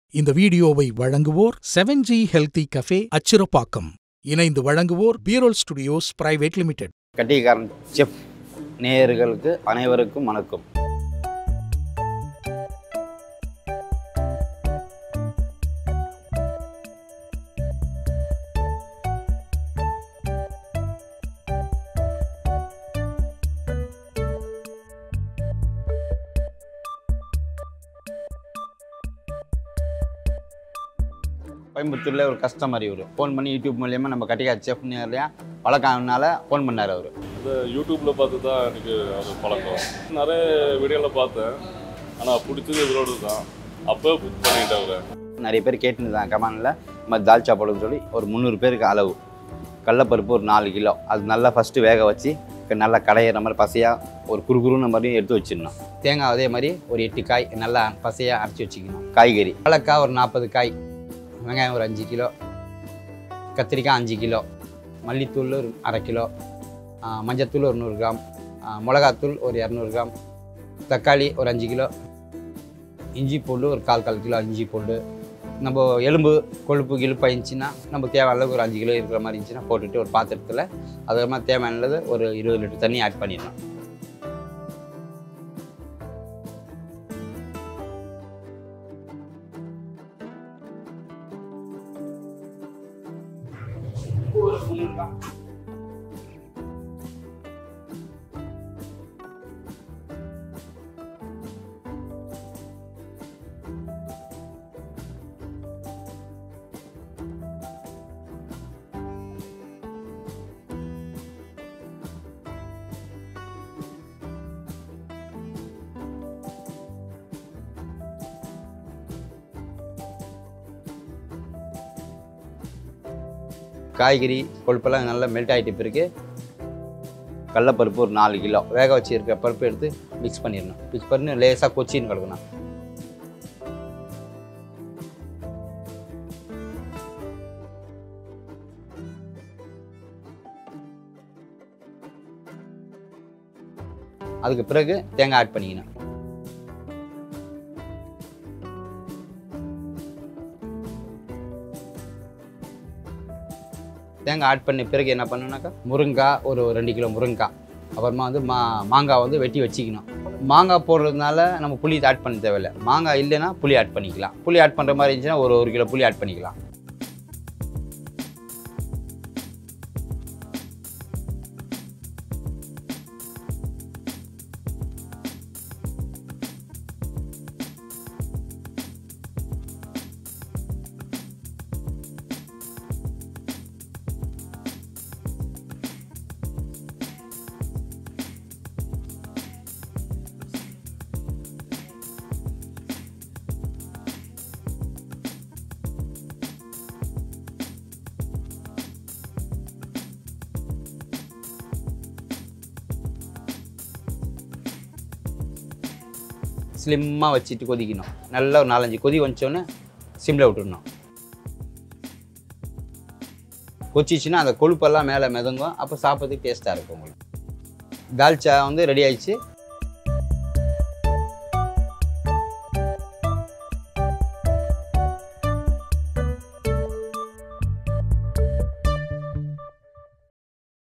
இந்த வீடியோவை வழங்குவோர் seven G healthy cafe Acharapakkam இணைந்து வழங்குவோர் பீரோல் ஸ்டுடியோஸ் பிரைவேட் லிமிடெட் கட்டிக்காரன் செஃப் நேயர்களுக்கு அனைவருக்கும் வணக்கம் கோயம்புத்தூரில் ஒரு கஸ்டமர் இவர் ஃபோன் பண்ணி யூடியூப் மூலியமாக நம்ம கட்டிக்கார செஃப் நேர்லையா பழக்கம்னால ஃபோன் பண்ணார் அவர் இந்த யூடியூப்பில் பார்த்து தான் எனக்கு அது பழக்கம் நிறைய வீடியோவில் பார்த்தேன் ஆனால் பிடிச்சது இவரோடு தான் அப்போ புக் பண்ணிட்டேன் அவரை நிறைய பேர் கேட்டுருந்தாங்க கமானில் நம்ம தால்ச்சா போடுன்னு சொல்லி ஒரு முந்நூறு பேருக்கு அளவு கடலப்பருப்பு ஒரு நாலு கிலோ அது நல்லா ஃபஸ்ட்டு வேக வச்சு க- நல்லா கடையிற மாதிரி பசையாக ஒரு குறுகுறுன்னு மாதிரி எடுத்து வச்சிடணும் தேங்காய் அதே மாதிரி ஒரு எட்டு காய் நல்லா பசையாக அரைச்சி வச்சுக்கணும் காய்கறி வாழைக்காய் ஒரு நாற்பது காய் வெங்காயம் ஒரு அஞ்சு கிலோ கத்திரிக்காய் அஞ்சு கிலோ மல்லித்தூள் ஒரு அரை கிலோ ஆ, மஞ்சத்தூள் ஒரு நூறு கிராம் ஆ, மிளகாத்தூள் ஒரு இரநூறு கிராம் தக்காளி ஒரு அஞ்சு கிலோ இஞ்சி பூண்டு ஒரு கால் கால் கிலோ இஞ்சி பூண்டு நம்ம எலும்பு கொழுப்பு கிழுப்பு இருந்துச்சுன்னா நம்ம தேவையான அளவுக்கு ஒரு அஞ்சு கிலோ இருக்கிற மாதிரி இருந்துச்சுன்னா போட்டுட்டு ஒரு பாத்திரத்தில் அது மாதிரி தேவையானது ஒரு இருபது லிட்டர் தண்ணி ஆட் பண்ணிடணும் காய்கறி கொழுப்பெல்லாம் நல்லா மெல்ட் ஆகிட்டு பிறகு கடலப்பருப்பு ஒரு நாலு கிலோ வேக வச்சு இருக்க பருப்பு எடுத்து மிக்ஸ் பண்ணிடணும் மிக்ஸ் பண்ணி லேசாக கொச்சின்னு கிடக்கணும் அதுக்கு பிறகு தேங்காய் ஆட் பண்ணிக்கணும் தேங்காய் ஆட் பண்ண பிறகு என்ன பண்ணணும்னாக்கா முருங்காய் ஒரு ரெண்டு கிலோ முருங்காய் அப்புறமா வந்து மா மாங்காய் வந்து வெட்டி வச்சுக்கணும் மாங்காய் போடுறதுனால நம்ம புளி ஆட் பண்ண தேவையில்லை மாங்காய் இல்லைன்னா புளி ஆட் பண்ணிக்கலாம் புளி ஆட் பண்ணுற மாதிரி இருந்துச்சுன்னா ஒரு ஒரு கிலோ புளி ஆட் பண்ணிக்கலாம் ஸ்லிம்மாக வச்சுட்டு கொதிக்கணும் நல்லா ஒரு நாலஞ்சு கொதி வச்சோன்னே சிம்மில் விட்டுடணும் கொச்சிச்சுன்னா அந்த கொழுப்பெல்லாம் மேலே மிதங்கும் அப்போ சாப்பிட்றதுக்கு டேஸ்ட்டாக இருக்கும் உங்களுக்கு தால்ச்சா வந்து ரெடி ஆயிடுச்சு